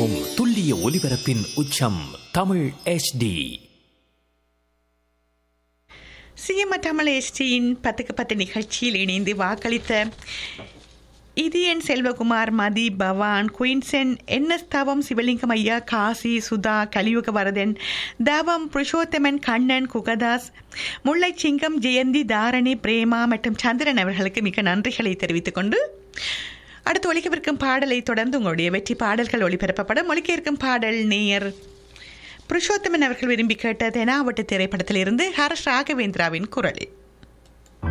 நிமிடமும் துல்லிய ஒலிபரப்பின் உச்சம் தமிழ் HD சிஎம் தமிழ் எஸ்டியின் பத்துக்கு பத்து நிகழ்ச்சியில் இணைந்து வாக்களித்த இதயன் செல்வகுமார் மதி பவான் குயின்சென் என்எஸ் தவம் சிவலிங்கம் ஐயா காசி சுதா கலியுக வரதன் தவம் புருஷோத்தமன் கண்ணன் குகதாஸ் முல்லைச்சிங்கம் ஜெயந்தி தாரணி பிரேமா மற்றும் சந்திரன் அவர்களுக்கு மிக நன்றிகளை தெரிவித்துக் கொண்டு அடுத்து ஒலிக்கவிருக்கும் பாடலை தொடர்ந்து உங்களுடைய வெற்றி பாடல்கள் ஒளிபரப்பப்படும் ஒலிக்க இருக்கும் பாடல் நேயர் புருஷோத்தமன் அவர்கள் விரும்பி கேட்ட தெனாவட்டு திரைப்படத்திலிருந்து ஹர்ஷ் ராகவேந்திராவின் குரலில்